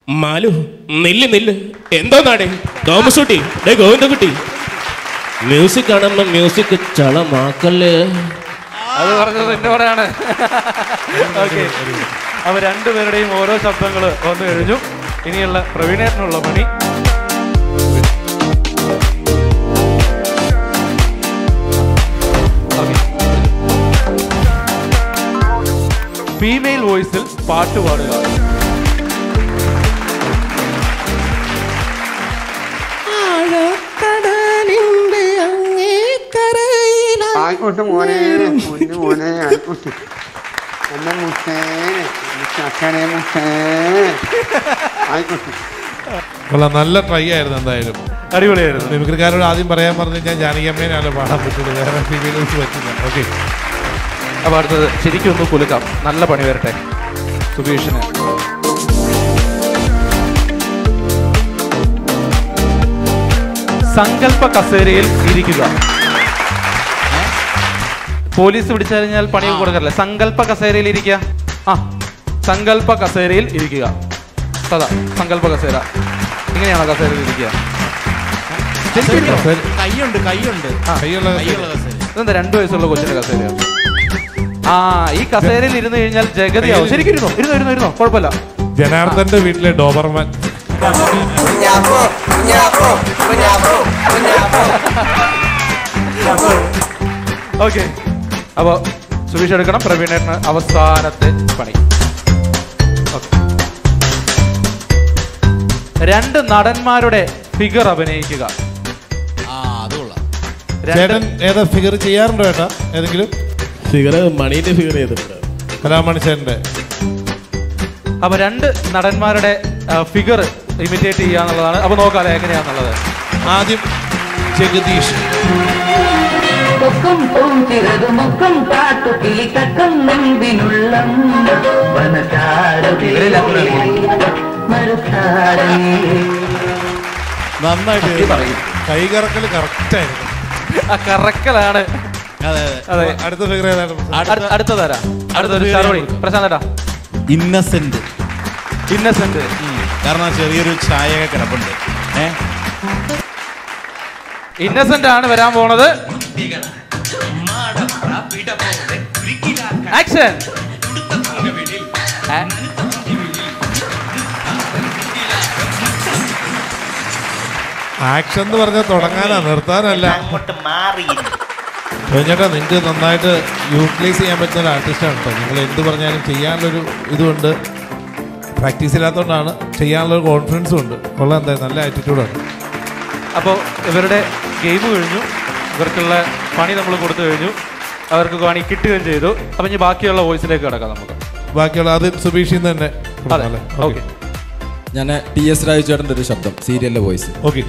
മാലു നില്ല് നില്ല് എന്തോ നാടേ തോമസ് കുട്ടി ഡേ ഗോവിന്ദകുട്ടി മ്യൂസിക് കാണുമ്പോ മ്യൂസിക് ചളമാക്കല്ലേ അത് പറഞ്ഞത് എന്നോടാണ് ഓക്കെ അപ്പൊ രണ്ടുപേരുടെയും ഓരോ ശബ്ദങ്ങൾ വന്നു കഴിഞ്ഞു ഇനിയുള്ള പ്രവീണേട്ടനുള്ള പണി ഫീമെയിൽ വോയിസിൽ പാട്ട് പാടുക ആയിക്കോട്ടെ മോനെ പൊന്നു മോനെ ആയിക്കോട്ടെ എന്റെ മുട്ടേ ചക്കനെ മുട്ടേ ആയിക്കോട്ടെ കൊള്ളാം നല്ല ട്രൈ ആയിരുന്നു എന്തായാലും അടിപൊളിയായിരുന്നു മിമിക്രിക്കാരോട് ആദ്യം പറയാൻ പറഞ്ഞു ഞാൻ ജാനകിയമ്മേനാണ് പാടാൻ പറ്റുള്ളൂ വേറെ ഫീമെയിൽസ് പറ്റില്ല ഓക്കെ അപ്പൊ അടുത്തത് ശരിക്കും ഒന്ന് കുലുക്കാം നല്ല പണി വരട്ടെ സുബീഷിന് സങ്കല്പ കസേരയിൽ ഇരിക്കുക പോലീസ് പിടിച്ചു കഴിഞ്ഞാൽ പണി കൊടുക്കറില്ല സങ്കല്പ കസേരയിൽ ഇരിക്കുക ആ സങ്കല്പ കസേരയിൽ ഇരിക്കുക സദാ സങ്കല്പ കസേര ഇങ്ങനെയാണോ കസേരയിൽ ഇരിക്കുക ശരിക്കും ഇരിക്കണോ? കൈയുണ്ട് കൈയുണ്ട് ആ, കൈയുള്ള കൈയുള്ള കസേര ഇതെന്താ രണ്ടു വയസ്സുള്ള കൊച്ചിന്റെ കസേരയാണ് ആ ഈ കസേരയിൽ ഇരുന്ന് കഴിഞ്ഞാൽ ജഗതിയാവും ശരിക്കും ഇരുന്നോ ഇരുന്നോ ഇരുന്നോ ഇരുന്നോ കുഴപ്പമില്ല ജനാർദ്ദന്റെ വീട്ടിലെ ഡോബർമാൻ ഓക്കെ അപ്പോ സുബീഷ് എടുക്കണം പ്രവീണേട്ടന് അവസാനത്തെ പണി Okay. രണ്ട് നടന്മാരുടെ ഫിഗർ അഭിനയിക്കുക ആ അത് കൊള്ളാം രണ്ട് ചേട്ടൻ ഏതാ ഫിഗർ ചെയ്യാറുണ്ടോ ഏട്ടാ ഏതെങ്കിലും ഫിഗർ മണീന്റെ ഫിഗർ ചെയ്തിട്ടുണ്ട് കലാമണി ചേട്ടന്റെ അപ്പൊ രണ്ട് നടന്മാരുടെ ഫിഗർ ഇമിറ്റേറ്റ് ചെയ്യുക എന്നുള്ളതാണ് അപ്പൊ നോക്കാം എങ്ങനെയാന്നുള്ളത് ആദ്യം ജഗദീഷ് പൊക്കം പോഞ്ചിറകു മുക്കം പാട്ടു കിളി തക്കം നെന്തിനുള്ളം വനചാരതേ മരചാരമേ നന്നായിട്ട് ഇത് പറയും കൈകറക്കൽ കറക്റ്റ് ആയിരുന്നു ആ കറക്കലാണ് അതെ അതെ അടുത്ത ഫിഗർ ഏതാണ് അടുത്ത- അടുത്തതാരാ അടുത്തൊരു ശാർവണി പ്രശാന്ത് ഏട്ടാ ഇന്നസെന്റ് ഇന്നസെന്റ് കാരണം ചെറിയൊരു ഛായയൊക്കെ കിടപ്പുണ്ട് ഏ ഇന്നസെന്റ് ആണ് വരാൻ പോണത് ആക്ഷൻ ആക്ഷൻ എന്ന് പറഞ്ഞാൽ തുടങ്ങാനാ നിർത്താനല്ല ചേട്ടാ നിങ്ങൾക്ക് നന്നായിട്ട് യൂട്ടിലൈസ് ചെയ്യാൻ പറ്റുന്ന ഒരു ആർട്ടിസ്റ്റാണ് കേട്ടോ നിങ്ങൾ എന്ത് പറഞ്ഞാലും ചെയ്യാനുള്ളൊരു ഇതുണ്ട് പ്രാക്ടീസ് ഇല്ലാത്തതുകൊണ്ടാണ് ചെയ്യാനുള്ള ഒരു കോൺഫിഡൻസും ഉണ്ട് കൊള്ളാം എന്തായാലും നല്ല ആറ്റിറ്റ്യൂഡാണ് അപ്പോൾ ഇവരുടെ ഗെയിം കഴിഞ്ഞു ഇവർക്കുള്ള പണി നമ്മൾ കൊടുത്തു കഴിഞ്ഞു അവർക്ക് പണി കിട്ടുകയും ചെയ്തു അപ്പം ഇനി ബാക്കിയുള്ള വോയിസിലേക്ക് കിടക്കാം നമുക്ക് ബാക്കിയുള്ള അത് സുബീഷിൽ നിന്ന് തന്നെ അതെ ഓക്കെ ഞാൻ ടി എസ് രാജു ചേട്ടൻ്റെ ഒരു ശബ്ദം സീരിയലിലെ വോയിസ് ഓക്കെ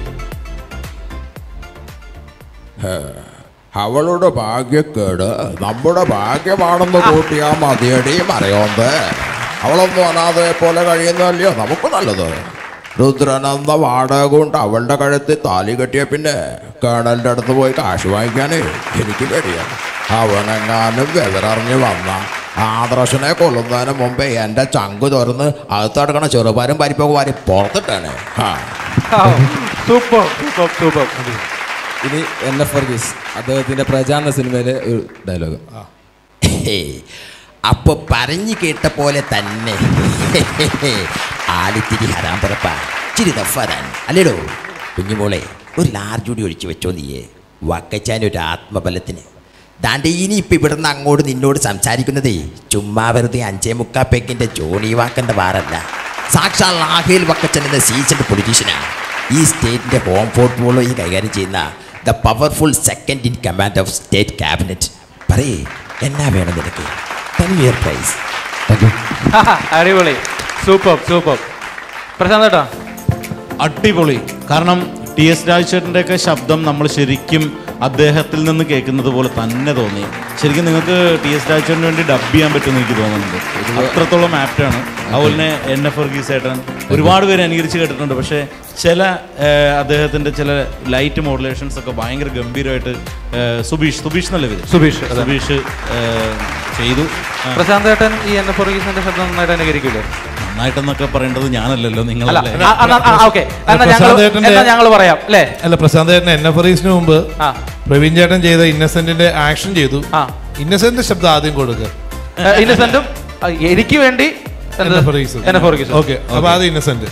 അവളുടെ ഭാഗ്യക്കേട് നമ്മുടെ ഭാഗ്യമാണെന്ന് കൂട്ടിയാ മതിയടി മറയോന്ത് അവളൊന്നും അനാഥയെ പോലെ കഴിയുന്നതല്ലയോ നമുക്ക് നല്ലത് രുദ്രനെന്ന വാടക കൊണ്ട് അവളുടെ കഴുത്തിൽ താലി കെട്ടിയ പിന്നെ കേണലിൻ്റെ അടുത്ത് പോയി കാശ് വാങ്ങിക്കാനേ എനിക്ക് പേടിയാണ് അവനെങ്ങാനും വെതറിഞ്ഞ് വന്ന ആദർശനെ കൊല്ലുന്നതിന് മുമ്പേ എൻ്റെ ചങ്ക് തുറന്ന് അകത്തടക്കണ ചെറുപാരും പരിപ്പൊക്കെ വാരി പുറത്തിട്ടാണ് ആ സൂപ്പർ സൂപ്പർ സൂപ്പർ ഇനി എൻ എഫ് വർഗീസ് അദ്ദേഹത്തിൻ്റെ പ്രജാന്ന സിനിമയിലെ ഒരു ഡയലോഗ് ഹേയ്. അപ്പൊ പറഞ്ഞു കേട്ട പോലെ തന്നെ ആലിത്തിരി ഹരാൻ പറപ്പ ചിരി തഫാൻ അല്ലേടോ കുഞ്ഞുമോളെ ഒരു ലാർജ് കൂടി ഒഴിച്ചു വെച്ചോ നീയെ വക്കച്ചാൻ ഒരു ആത്മബലത്തിന് ദാണ്ടെ ഇനി ഇപ്പൊ ഇവിടുന്ന് അങ്ങോട്ട് നിന്നോട് സംസാരിക്കുന്നതേ ചുമ്മാ വെറുതെ അഞ്ചേ മുക്കാ പെക്കിന്റെ ജോണി വാക്കന്റെ വാറല്ല സാക്ഷാൽ ലാഹേൽ വക്കച്ചൻ എന്ന സീസൺഡ് പൊളിറ്റീഷ്യനാണ് ഈ സ്റ്റേറ്റിന്റെ ഹോം ഫുട്ബോളോ ഈ കൈകാര്യം ചെയ്യുന്ന the powerful second in command of state cabinet പറയേ എന്നാ വേണം നിനക്ക് ടെൻ ഇയർ പ്രൈസ് അടിപൊളി സൂപ്പർ സൂപ്പർ പ്രശാന്ത് ഏട്ടാ അടിപൊളി കാരണം ടി എസ് രാജേട്ടൻ്റെ ഒക്കെ ശബ്ദം നമ്മൾ ശരിക്കും അദ്ദേഹത്തിൽ നിന്ന് കേൾക്കുന്നത് പോലെ തന്നെ തോന്നി ശരിക്കും നിങ്ങൾക്ക് ടി എസ് രാജേട്ടന് വേണ്ടി ഡബ് ചെയ്യാൻ പറ്റുമെന്ന് എനിക്ക് തോന്നുന്നുണ്ട് അത്രത്തോളം ആപ്റ്റാണ് അതുപോലെ തന്നെ എൻ എഫ് വർഗീസ് ഏട്ടൻ ഒരുപാട് പേര് അനുകരിച്ച് കേട്ടിട്ടുണ്ട് പക്ഷേ ചില ഏഹ്, അദ്ദേഹത്തിൻ്റെ ചില ലൈറ്റ് മോഡുലേഷൻസ് ഒക്കെ ഭയങ്കര ഗംഭീരമായിട്ട് ഏഹ്, സുബീഷ് സുബീഷ് എന്നല്ലേ പേര് സുബീഷ്, അതെ. സുബീഷ് ഏഹ്, ചെയ്തു ആ, പ്രശാന്ത് ഏട്ടൻ ഈ എൻ എഫ് വർഗീസിന്റെ ശബ്ദം നന്നായിട്ട് അനുകരിക്കില്ലേ നന്നായിട്ടെന്നൊക്കെ പറയേണ്ടത് ഞാനല്ലല്ലോ അല്ല നിങ്ങളല്ലേ ആ, ആ, ആ, ഓക്കെ എന്നാ ഞങ്ങൾ പ്രസാദ് ഏട്ടന്റെ- എന്നാ ഞങ്ങൾ പറയാം അല്ലേ അല്ല പ്രശാന്ത് ചേട്ടൻ എൻ എഫ് റീസിന് മുമ്പ് ആ പ്രവീൺ ചേട്ടൻ ചെയ്ത ഇന്നസെന്റിന്റെ ആക്ഷൻ ചെയ്തു ആ ഇന്നസെന്റിന്റെ ശബ്ദം ആദ്യം കൊടുക്കുക ഇന്നസെന്റും എനിക്ക് വേണ്ടി എന്ത്? എന്നെ ഫോർഗീസ് ഓക്കെ അപ്പൊ അത് ഇന്നസെന്റ്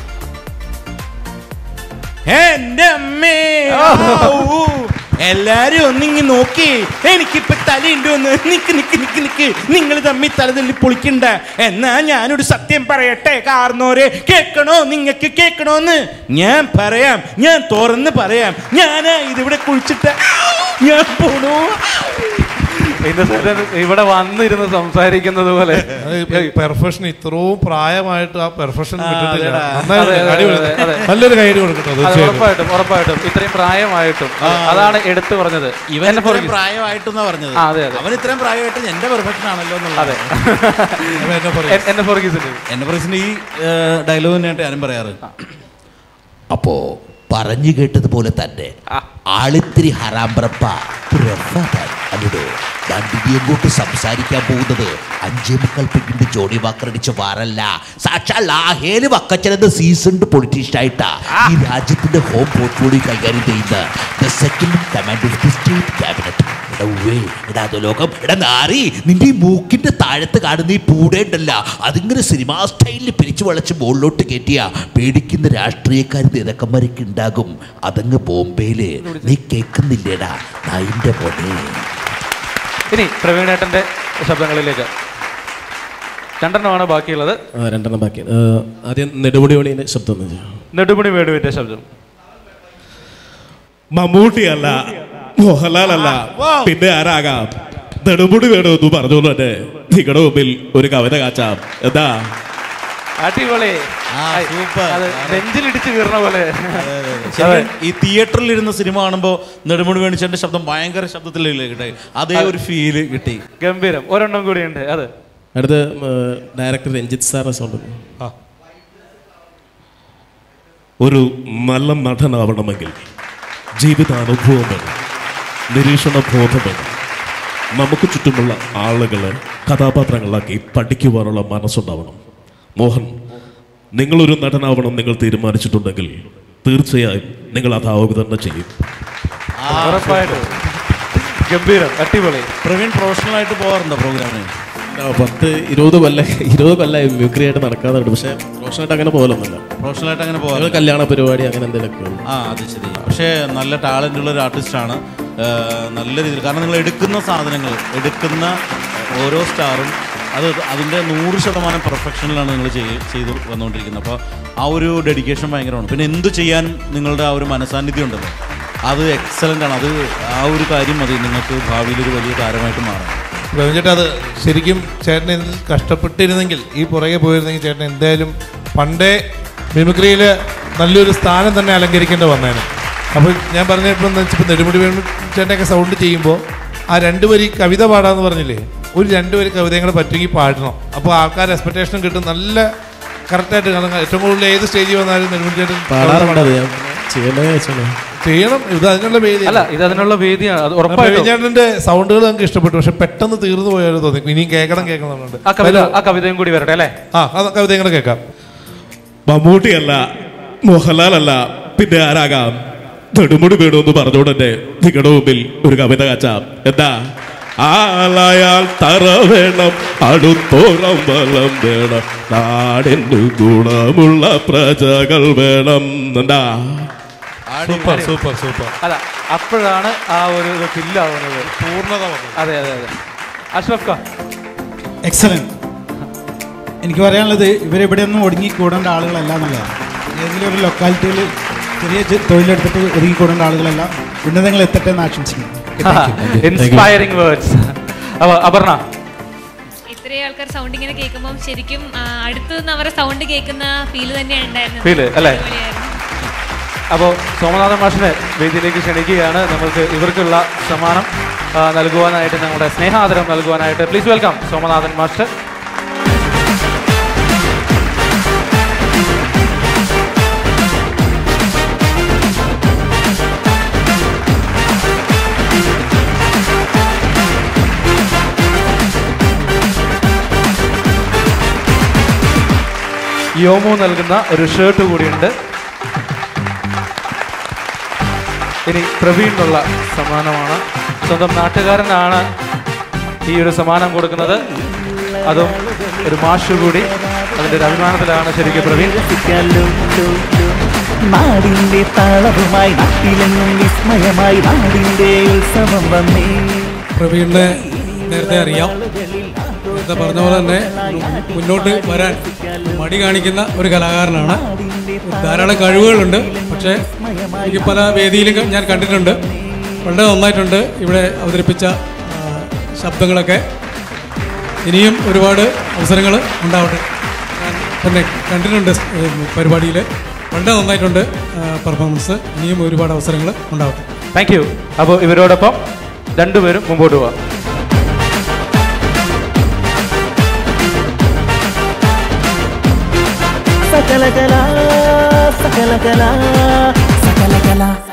എന്റെ അമ്മേ ഔ. എല്ലാരും ഒന്നിങ്ങി നോക്കി എനിക്കിപ്പൊ തലയുണ്ട് ഒന്ന് നിക്ക് നിക്ക് നിക്ക് നിക്ക് നിങ്ങൾ തമ്മിൽ തല തല്ലി പൊളിക്കണ്ട എന്നാ ഞാനൊരു സത്യം പറയട്ടെ കാർന്നോരെ കേക്കണോ നിങ്ങക്ക് കേക്കണോന്ന് ഞാൻ പറയാം ഞാൻ തുറന്ന് പറയാം ഞാനാ ഇതിവിടെ കുഴിച്ചിട്ട് ഞാൻ പോണു ഇന്നസെന്റ് ഇവിടെ വന്നിരുന്ന് സംസാരിക്കുന്നത് പോലെ പെർഫെക്ഷൻ ഇത്രയും പ്രായമായിട്ട് ആ പെർഫെക്ഷൻ വിട്ടിട്ടില്ല അതെടാ. നന്നായി അതെ, അടിപൊളി. അതെ, അതെ. നല്ലൊരു കൈഡ് കൊടുക്കട്ടെ അത് തീർച്ചയായിട്ടും ഉറപ്പായിട്ടും ഉറപ്പായിട്ടും ഇത്രയും പ്രായമായിട്ടും അതാണ് എടുത്തു പറഞ്ഞത് ഇവൻ എന്നെ ഇത്രയും ഫോർഗീസ്. പ്രായമായിട്ടെന്നാ പറഞ്ഞത് ആ, അതെ, അതെ. അവൻ ഇത്രയും പ്രായമായിട്ട് എന്റെ പെർഫെക്ഷൻ ആണല്ലോ എന്നുള്ളത് അതെ അപ്പൊ എന്നെ പറയും എൻ- എന്നെ ഫോർഗീസിന്റെ എന്റെ പ്രസിഡന്റ് ഈ ഡയലോഗ് തന്നെയായിട്ട് ഞാനും പറയാറ് അപ്പോ പറഞ്ഞു കേട്ടതുപോലെ തന്നെ ആളിത്തിരി ഹറാമ്പ്രപ്പ പ്രഭാതൻ അല്ലടോ ദാണ്ടിനി എങ്ങോട്ട് സംസാരിക്കാൻ പോകുന്നത് അഞ്ചേ മുക്കാൽ പെണ്ണിന്റെ ജോണി വാക്കർ അടിച്ച വാറല്ല സാക്ഷാൽ ലാഹേല് വക്കച്ചനെന്ന സീസൺഡ് പൊളിറ്റീഷ്യൻ ആയിട്ടാ ഈ രാജ്യത്തിന്റെ ഹോം പോർട്ട്ഫോളിയോ കൈകാര്യം ചെയ്യുന്ന the second command of the state cabinet എടാ ഉവ്വേ, എടാ അത് ലോകം എടാ നാറി നിന്റെ ഈ മൂക്കിന്റെ താഴത്ത് കാണുന്ന ഈ പൂടേണ്ടല്ല അതിങ്ങനെ സിനിമാ സ്റ്റൈലിൽ പിരിച്ചു വളച്ച് മുകളിലോട്ട് കയറ്റിയ പേടിക്കുന്ന രാഷ്ട്രീയക്കാർ നേതാക്കന്മാരൊക്കെ ഉണ്ടാകും അതങ്ങ് ബോംബെയില് നീ കേൾക്കുന്നില്ലേടാ നായിന്റെ പൊന്നെ ഇനി പ്രവീണേട്ടന്റെ ശബ്ദങ്ങളിലേക്ക് രണ്ടെണ്ണമാണ് ബാക്കിയുള്ളത് ആ, രണ്ടെണ്ണം ബാക്കി ആ, ആദ്യം നെടുമുടി ഒളിയുടെ ശബ്ദം ഒന്ന് ചെയ്യാം നെടുമുടി വേടുവിന്റെ ശബ്ദം മമ്മൂട്ടിയല്ല മോഹൻലാലല്ല പിന്നെ ആരാകാം നെടുമുടി വേണമെന്ന് പറഞ്ഞോളൂ തന്നെ നിങ്ങളുടെ മുമ്പിൽ ഒരു കവിത കാച്ചാം എന്താ അടിപൊളി ആ, ഐ, സൂപ്പർ. അത് നെഞ്ചിലിടിച്ച് വീർണ പോലെ ശരിക്കും ഈ തിയേറ്ററിൽ ഇരുന്ന സിനിമ കാണുമ്പോൾ നെടുമുടി വേണിച്ചന്റെ ശബ്ദം ഭയങ്കര ശബ്ദത്തിലല്ലേ കിട്ടെ അതേ ഒരു ഫീല് കിട്ടി ഗംഭീരം ഒരെണ്ണം കൂടിയുണ്ട് അത് അടുത്ത് ഡയറക്ടർ രഞ്ജിത്ത് സാറിന്റെ സൗണ്ട് ഒരു നല്ല നടനാവണമെങ്കിൽ ജീവിതാനുഭവം വേണം നിരീക്ഷണ ബോധം വേണം നമുക്ക് ചുറ്റുമുള്ള ആളുകളെ കഥാപാത്രങ്ങളാക്കി പഠിക്കുവാനുള്ള മനസ്സുണ്ടാവണം മോഹൻ നിങ്ങളൊരു നടനാവണം നിങ്ങൾ തീരുമാനിച്ചിട്ടുണ്ടെങ്കിൽ തീർച്ചയായും നിങ്ങൾ അതാവുക തന്നെ ചെയ്യും ഉറപ്പായിട്ടും ഗംഭീരം അടിപൊളി പ്രവീൺ പ്രൊഫഷണൽ ആയിട്ട് പോകാറുണ്ടോ പ്രോഗ്രാമിന് ആ, പത്ത് ഇരുപത് കൊല്ല ഇരുപത് കൊല്ലമായി മ്യൂക്രി ആയിട്ട് നടക്കാറുണ്ട് പക്ഷേ പ്രൊഫഷണലായിട്ട് അങ്ങനെ പോകലൊന്നുമില്ല പ്രൊഫഷണൽ ആയിട്ട് അങ്ങനെ ഞങ്ങൾ പോകാറ് കല്യാണ പരിപാടി അങ്ങനെ എന്തെങ്കിലുമൊക്കെ ഉള്ളൂ ആ അത് ശരി പക്ഷേ നല്ല ടാലൻ്റ് ഉള്ള ഒരു ആർട്ടിസ്റ്റാണ് നല്ല രീതിയിൽ കാരണം നിങ്ങൾ എടുക്കുന്ന സാധനങ്ങൾ എടുക്കുന്ന ഓരോ സ്റ്റാറും അത് അതിൻ്റെ നൂറ് ശതമാനം പെർഫെക്ഷനിലാണ് നിങ്ങൾ ചെയ്ത് ചെയ്ത് വന്നുകൊണ്ടിരിക്കുന്നത് അപ്പോൾ ആ ഒരു ഡെഡിക്കേഷൻ ഭയങ്കരമാണ് പിന്നെ എന്ത് ചെയ്യാനും നിങ്ങളുടെ ആ ഒരു മനസാന്നിധ്യം ഉണ്ടല്ലോ അത് എക്സലൻ്റ് ആണ് അത് ആ ഒരു കാര്യം മതി നിങ്ങൾക്ക് ഭാവിയിൽ ഒരു വലിയ താരമായിട്ട് മാറാം പ്രവീൺ ചേട്ടാ അത് ശരിക്കും ചേട്ടൻ ഇതിൽ കഷ്ടപ്പെട്ടിരുന്നെങ്കിൽ ഈ പുറകെ പോയിരുന്നെങ്കിൽ ചേട്ടൻ എന്തായാലും പണ്ടേ മിമിക്രിയിൽ നല്ലൊരു സ്ഥാനം തന്നെ അലങ്കരിക്കേണ്ടി വന്നേനെ അപ്പോൾ ഞാൻ പറഞ്ഞ ഇപ്പം എന്താ വെച്ചാൽ നെടുമുടി വേണു ചേട്ടനൊക്കെ സൗണ്ട് ചെയ്യുമ്പോൾ ആ രണ്ട് വരി കവിത പാടാന്ന് പറഞ്ഞില്ലേ ഒരു രണ്ട് വരി കവിതയും കൂടെ പറ്റുമെങ്കിൽ പാടണം അപ്പോൾ ആൾക്കാർ എക്സ്പെക്ടേഷൻ കിട്ടും നല്ല കറക്റ്റായിട്ട് കാരണം ഏറ്റവും കൂടുതൽ ഏത് സ്റ്റേജിൽ വന്നാലും നെടുമുടി ചേട്ടൻ പാടാറുണ്ട് അത് ഞാൻ ചെയ്യണ്ടേ വെച്ചാണ് ചെയ്യണം ഇത് അതിനുള്ള വേദി അല്ല ഇത് അതിനുള്ള വേദിയാണ് അത് പ്രവീൺ ഉറപ്പായിട്ടും ചേട്ടന്റെ സൗണ്ടുകൾ നമുക്ക് ഇഷ്ടപ്പെട്ടു പക്ഷെ പെട്ടെന്ന് തീർന്നു പോയാലും തോന്നി ഇനിയും കേൾക്കണം കേൾക്കണം എന്നുണ്ട് ആ കവിത ആ കവിതയും കൂടി വരട്ടെ അല്ലേ ആ അത് കവിതയും കൂടെ കേൾക്കാം മമ്മൂട്ടിയല്ല മോഹൻലാലല്ല പിന്നെ ആരാകാം നെടുമുടി വേണമെന്ന് പറഞ്ഞോടെ നിങ്ങളുടെ മുമ്പിൽ ഒരു കവിത കാച്ചാം എന്താ ആളായാൽ തറ വേണം അടുത്തോളം ബലം വേണം നാടിന് ഗുണമുള്ള പ്രജകൾ വേണം എന്താ സൂപ്പർ സൂപ്പർ സൂപ്പർ അല്ല അപ്പോഴാണ് ആ ഒരു ഇത് ഫില്ലാവുന്നത് പൂർണ്ണത വന്നു. അതെ അതെ അതെ അഷ്റഫ് ഖാൻ എക്സലന്റ് എനിക്ക് പറയാനുള്ളത് ഇവരെവിടെയൊന്നും ഒടുങ്ങിക്കൂടേണ്ട ആളുകളല്ല എന്നുള്ളതാണ് ഏതെങ്കിലും ഒരു ലൊക്കാലിറ്റിയിൽ ചെറിയ ചെ- തൊഴിലെടുത്തിട്ട് ഒതുങ്ങിക്കൂടേണ്ട ആളുകളല്ല ഉന്നതങ്ങൾ എത്തട്ടെ എന്ന് ആശംസിക്കുന്നു ഇൻസ്പയറിംഗ് വേർഡ്സ് അപർണ ഇത്രയും ആൾക്കാർ സൗണ്ട് ഇങ്ങനെ കേൾക്കുമ്പോൾ ശരിക്കും ആ, അടുത്ത് നിന്ന് അവരുടെ സൗണ്ട് കേൾക്കുന്ന ഫീല് തന്നെയാണ് ഉണ്ടായിരുന്നത് Feel, അല്ലേ? അടിപൊളിയായിരുന്നു. അപ്പോൾ സോമനാഥൻ മാഷിനെ വേദിയിലേക്ക് ക്ഷണിക്കുകയാണ് നമുക്ക് ഇവർക്കുള്ള സമ്മാനം ആ, നൽകുവാനായിട്ട് നമ്മുടെ സ്നേഹാദരം നൽകുവാനായിട്ട് പ്ലീസ് വെൽക്കം സോമനാഥൻ മാസ്റ്റർ യോമോ നൽകുന്ന ഒരു ഷർട്ട് കൂടിയുണ്ട് ഇനി പ്രവീണിനുള്ള സമ്മാനമാണ് സ്വന്തം നാട്ടുകാരനാണ് ഈ ഒരു സമ്മാനം കൊടുക്കുന്നത് അതും ഒരു മാഷ് കൂടി അതിൻ്റെ ഒരു അഭിമാനത്തിലാണ് ശരിക്കും പ്രവീൺ നാടിന്റെ താളവുമായി നാട്ടിലെങ്ങും വിസ്മയമായി നാടിന്റെ ഉത്സവം വന്നേ പ്രവീണിനെ നേരത്തെ അറിയാം നേരത്തെ പറഞ്ഞ പോലെ തന്നെ മുന്നോട്ട് വരാൻ മടി കാണിക്കുന്ന ഒരു കലാകാരനാണ് ധാരാളം കഴിവുകളുണ്ട് പക്ഷേ എനിക്ക് പല വേദിയിലും ഞാൻ കണ്ടിട്ടുണ്ട് വളരെ നന്നായിട്ടുണ്ട് ഇവിടെ അവതരിപ്പിച്ച ആ, ശബ്ദങ്ങളൊക്കെ ഇനിയും ഒരുപാട് അവസരങ്ങൾ ഉണ്ടാവട്ടെ ഞാൻ തന്നെ കണ്ടിട്ടുണ്ട് പരിപാടിയിൽ വളരെ നന്നായിട്ടുണ്ട് പെർഫോമൻസ് ഇനിയും ഒരുപാട് അവസരങ്ങൾ ഉണ്ടാവട്ടെ താങ്ക് യു അപ്പോൾ ഇവരോടൊപ്പം രണ്ടുപേരും മുമ്പോട്ട് പോവാം സകല കല സകല കല സകല കല